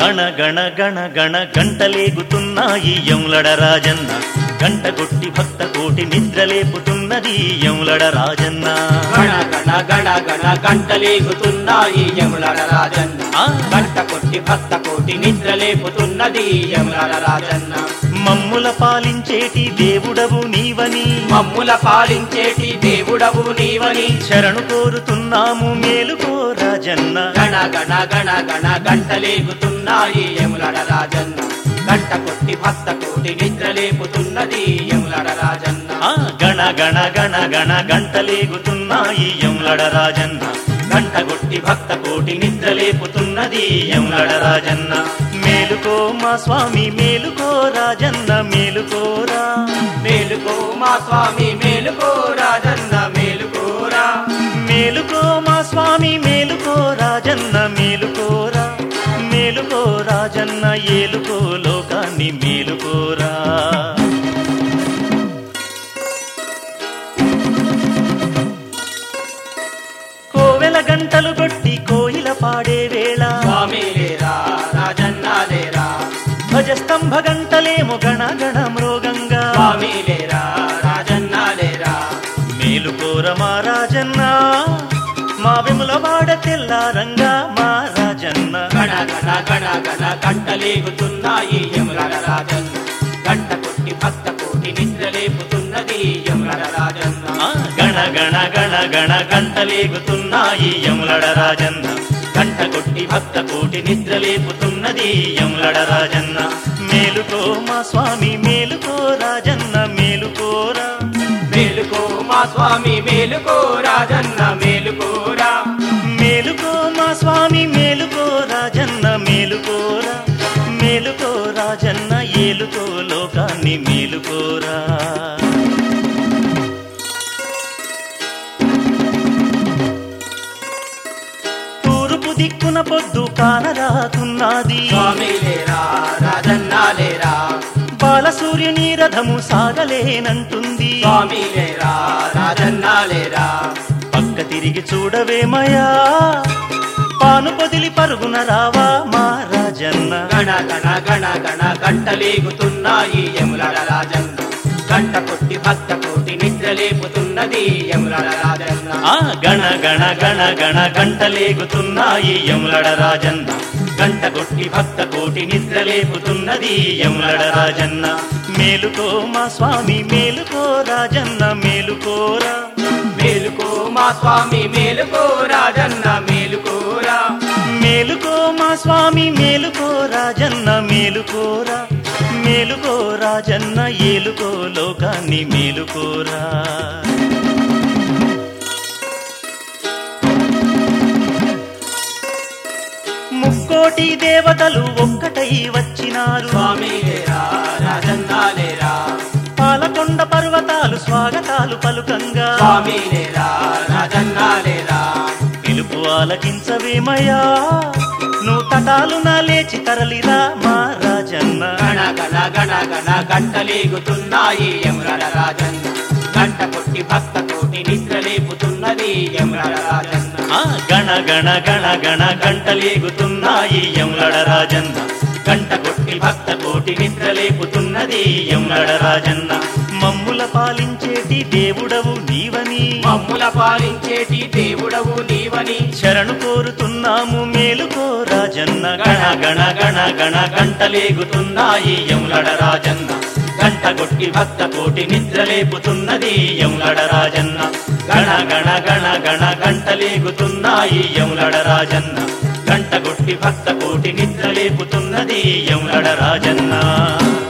గణ గణ గణ గణ గంటలేగుతున్నాయి యములడ రాజన్న గంట కొట్టి భక్త కోటి నిద్రలేపుతున్నది యములడ రాజన్న గణ గణ గణ గణ గంటలేగుతున్నాయి యములడ రాజన్న ఆ. గంట కొట్టి భక్త కోటి నిద్ర లేపుతున్నది యములడ రాజన్న మమ్ముల పాలించేటి దేవుడవు నీవని మమ్ముల పాలించేటి దేవుడవు నీవని శరణు కోరుతున్నాము మేలుకో రాజన్న గణ గణ గణ గణ గంటలేగుతున్నాయి యములడ రాజన్న గంట కొట్టి భక్త కోటి నిద్ర లేపుతున్నది యములడ రాజన్న ఆ గణ గణ గణ గణ గంటలేగుతున్నాయి యములడ రాజన్న గంట కొట్టి భక్త కోటి నిద్రలేపుతున్నది యములడ రాజన్న మేలుకో మా స్వామి మేలుకో రాజన్న మేలుకోరా మేలుకో మా స్వామి మేలుకో రాజన్న మేలుకోరా మేలుకో మా స్వామి మేలుకో రాజన్న మేలుకోరా మేలుకో రాజన్న ఏలుకో లోకాన్ని మేలుకోరా కోవెల గంటలు కొట్టి కోయిల పాడే వేళ స్వామి లేరా రాజన్న లేరా ధ్వజస్తంభ గంటలేమో గణ గణ మృగంగా స్వామి లేరా రాజన్న లేరా మేలుకోర మా రాజన్న మా విముల వాడ తెల్లారంగా మా రాజన్న గణ గణ గణ గణ గంటలేగుతున్నాయి యములడ రాజన్న గంట కొట్టి భక్త కోటి నిద్ర లేపుతున్నది యములడ రాజన్న ఆ గణ గణ గణ గణ గంటలేగుతున్నాయి యములడ రాజన్న గంట కొట్టి భక్త కోటి నిద్రలేపుతున్నది యములడ రాజన్న మేలుకో మా స్వామి మేలుకో రాజన్న మేలుకోరా మేలుకో మా స్వామి మేలుకో రాజన్న మేలుకోరా మేలుకో మా స్వామి మేలుకో రాజన్న మేలుకోరా మేలుకో రాజన్న ఏలుకో లోకాన్ని మేలుకోరా తూర్పు దిక్కున పొద్దు కానరాకున్నది స్వామి లేరా రాజన్న లేరా బాలసూర్యుని రథము సాగలేనంటుంది స్వామి లేరా రాజన్న లేరా పక్క తిరిగి చూడవేమయా పాను పొదిలి పరుగున రావా మా రాజన్న గణ గణ గణ గణ గంటలేగుతున్నాయి యములడ రాజన్న గంట కొట్టి భక్త కోటి నిద్ర లేపుతున్నది యములడ రాజన్న ఆ గణ గణ గణ గణ గంటలేగుతున్నాయి యములడ రాజన్న గంట కొట్టి భక్త కోటి నిద్రలేపుతున్నది యములడ రాజన్న మేలుకో మా స్వామి మేలుకో రాజన్న మేలుకోరా మేలుకో మా స్వామి మేలుకో రాజన్న మేలుకోరా మేలుకో మా స్వామి మేలుకో రాజన్న మేలుకోరా మేలుకో రాజన్న ఏలుకో లోకాన్ని మేలుకోరా ముక్కోటి దేవతలు ఒక్కటై వచ్చినారు స్వామి లేరా రాజన్న లేరా పాలకొండ పర్వతాలు స్వాగతాలు పలుకంగా స్వామి లేరా రాజన్న లేరా పిలుపు ఆలకించవేమయ్యా నువ్వు తటాలున లేచి తరలిరా మా రాజన్న గణ గణ గణ గణ గంటలేగుతున్నాయి యములడ రాజన్న గంట కొట్టి భక్త కోటి నిద్ర లేపుతున్నది యములడ రాజన్న ఆ గణ గణ గణ గణ గంటలేగుతున్నాయి యములడ రాజన్న గంట కొట్టి భక్త కోటి నిద్రలేపుతున్నది యములడ రాజన్న మమ్ముల పాలించేటి దేవుడవు నీవని మమ్ముల పాలించేటి దేవుడవు నీవని శరణు కోరుతున్నాము మేలుకో రాజన్న గణ గణ గణ గణ గంటలేగుతున్నాయి యములడ రాజన్న గంట కొట్టి భక్త కోటి నిద్రలేపుతున్నది యములడ రాజన్న గణ గణ గణ గణ గంటలేగుతున్నాయి యములడ రాజన్న గంట కొట్టి భక్త కోటి నిద్రలేపుతున్నది యములడ రాజన్న